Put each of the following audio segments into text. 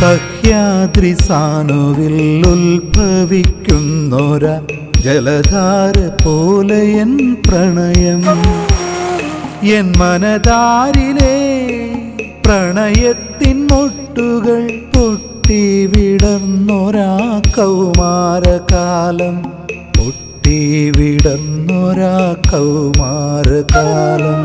സഹ്യാദ്രി സാനുവിൽ ഉത്ഭവിക്കുന്നൊര ജലധാര പോലെ എൻ പ്രണയം എൻ മനതാരിലെ പ്രണയത്തിൻ മൊട്ടുകൾ പൊട്ടി വിടർന്നൊരാ കൗമാരകാലം പൊട്ടി വിടർന്നൊരാ കൗമാരകാലം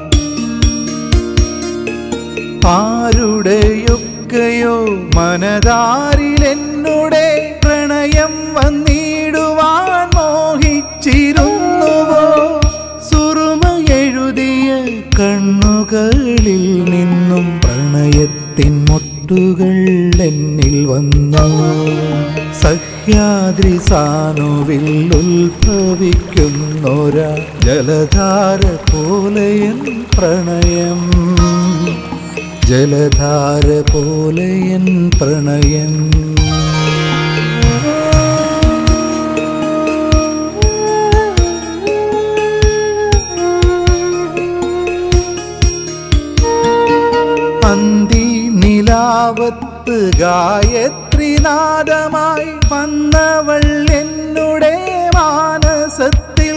ആരുടെയൊക്കെയോ മനതാരിലെന്നുടെ പ്രണയം വന്നിടുവാൻ മോഹിച്ചിരുന്നുവോ സുറുമ എഴുതിയ കണ്ണുകളിൽ നിന്നും പ്രണയത്തിൻ മൊട്ടുകൾ എന്നിൽ വന്നു സഹ്യാദ്രി സാനുവിൽ ഉത്ഭവിക്കുന്നൊര ജലധാര പോലെയൻ പ്രണയം ജലധാര പോലെയൻ പ്രണയം അന്തി നിലാവത്ത് ഗായത്രിനാദമായി വന്നവൾ എന്നുടെ മാനസത്തിൽ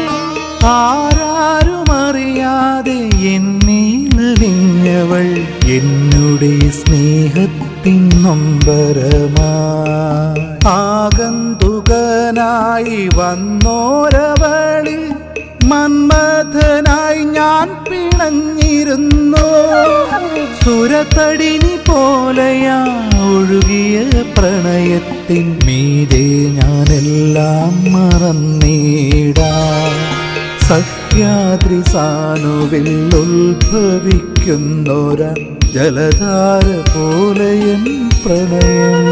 ആരാരുമറിയാതെ എന്നീലലിഞ്ഞവൾ എന്നുടെ സ്നേഹത്തിൻ നൊമ്പരമായി ആഗന്തുകനായി വന്നോരവളിൽ മന്മഥനായി ഞാൻ പിണഞ്ഞിരുന്നു സുരതടിനി പോലെയാ ഒഴുകിയ പ്രണയത്തിൻ മീതെ ഞാനെല്ലാം മറന്നീടാ സഹ്യാദ്രി സാനുവിൽ ഉത്ഭവിക്കുന്നൊര ജലധാര പോലെയൻ പ്രണയം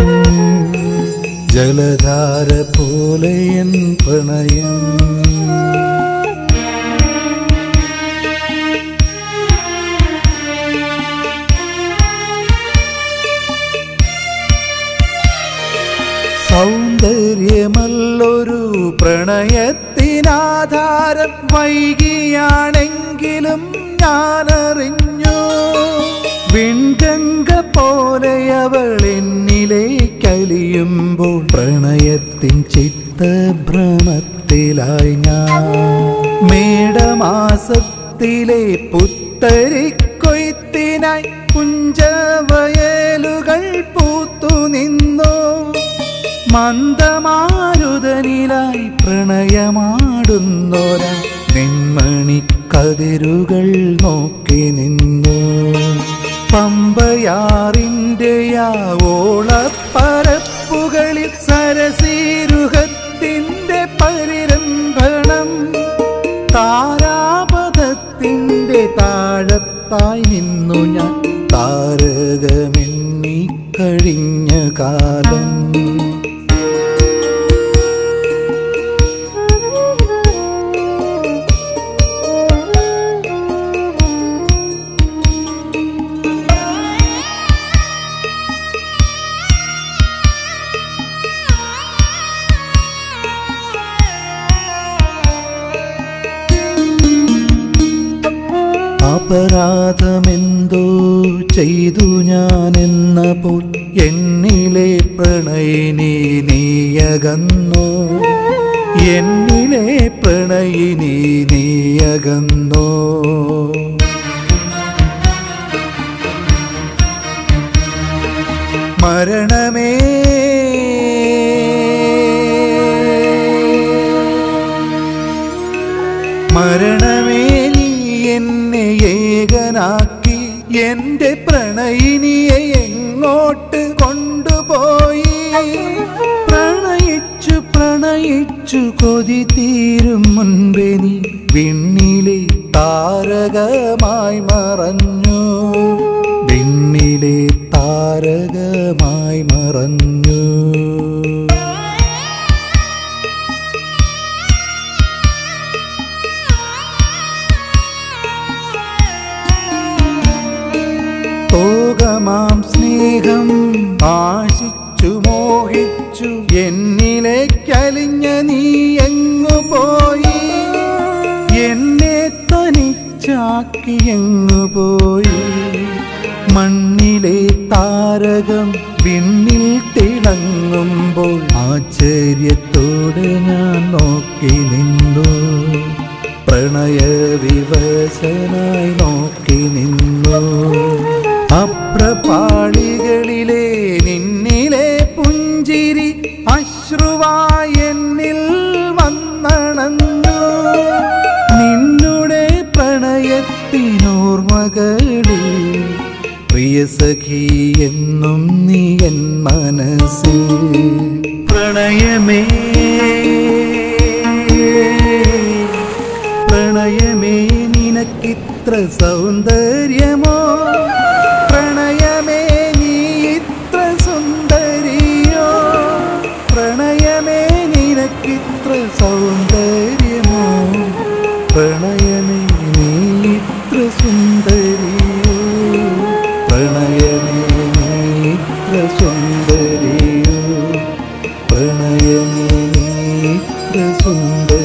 ജലധാര പോലെയൻ പ്രണയം സൗന്ദര്യമല്ലൊരു പ്രണയത്തിനാധാരം വൈകിയാണെങ്കിലും ഞാനറിഞ്ഞു വിൺഗംഗ പോലെയവൾ എന്നിലെ കലിയുമ്പോൾ പ്രണയത്തിൻ ചിത്തഭ്രമത്തിലായി ഞാൻ മേടമാസത്തിലെ പുത്തരിക്കൊയ്ത്തിനായി പുഞ്ചവയലുകൾ പൂത്തു നിന്നു മന്ദമാരുതനിലായി പ്രണയമാടുന്നോര നെന്മണിക്കതിരുകൾ നോക്കി നിന്നു പമ്പയാറിൻ്റെ ഓളപ്പരപ്പുകളിൽ സരസീരുഹത്തിൻ്റെ പരിരംഭണം താരാപഥത്തിൻ്റെ താഴത്തായി നിന്നു ഞാൻ താരകമെണ്ണി കഴിഞ്ഞ കാലം അപരാധമെന്തോ ചെയ്തു ഞാനെന്ന പോൽ എന്നിലെ പ്രണയിനി നീയകന്നോ എന്നിലെ പ്രണയിനി നീയകന്നോ മരണമേ മരണമേ നീ എന്നെ ഏകനാക്കി എന്റെ പ്രണയിനിയെ എങ്ങോട്ട് കൊണ്ടുപോയി പ്രണയിച്ചു പ്രണയിച്ചു കൊതി തീരും മുൻപേ നീ വിണ്ണിലെ താരകമായി മറഞ്ഞു വിണ്ണിലെ താരകമായി മറഞ്ഞു തോകമാം സ്നേഹം ആശിച്ചു മോഹിച്ചു എന്നിലെ കലിഞ്ഞ നീ എങ്ങു പോയി എന്നെ തനിച്ചാക്കി എങ്ങു പോയി മണ്ണിലെ താരകം നോക്കി നിന്നു പ്രണയവിവശനായി നോക്കി നിന്നു അപ്രപാളികളിലെ നിന്നിലെ പുഞ്ചിരി അശ്രുവായി എന്നിൽ വന്നണഞ്ഞു നിന്നുടെ പ്രണയത്തിനോർമകളിൽ പ്രിയ സഖി എന്നും നീ എൻ മനസ്സിൽ പ്രണയമേ പ്രണയമേ നിനക്കിത്ര സൗന്ദര്യമോ പ്രണയമേ നീ ഇത്ര സുന്ദരിയോ പ്രണയമേ നിനക്കിത്ര സൗന്ദര്യമോ പ്രണയമേ നീ ഇത്ര സുന്ദരിയോ പ്രണയമേ നീ ഇത്ര സുന്ദരിയോ പ്രണയമേ നീ ഇത്ര സുന്ദരി